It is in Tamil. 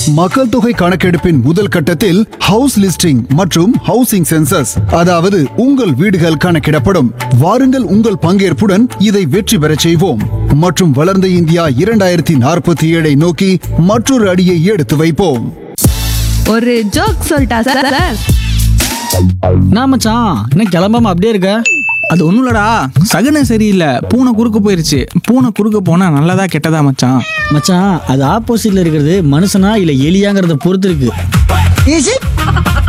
மக்கள் தொகை கணக்கெடுப்பின் முதல் கட்டத்தில் ஹவுஸ் லிஸ்டிங் மற்றும் ஹவுசிங் சென்சஸ் அதாவது உங்கள் வீடுகள் கணக்கிடப்படும் வாருங்கள் உங்கள் பங்கேற்புடன் இதை வெற்றி பெறச் செய்வோம் மற்றும் வளர்ந்த இந்தியா இரண்டாயிரத்தி நாற்பத்தி ஏழை நோக்கி மற்றொரு அடியை எடுத்து வைப்போம் ஒரு ஜோக் சொல்லிட்டா சார் சார் என்ன மச்சான் என்ன கிளம்பாம அப்படியே இருக்க அது ஒன்றும் இல்லடா சகுனம் சரியில்லை பூனை குறுக்க போயிருச்சு பூனை குறுக்க போனா நல்லதா கெட்டதா மச்சான் மச்சான் அது ஆப்போசிட்ல இருக்கிறது மனுஷனா இல்ல எலியாங்கிறத பொறுத்து இருக்கு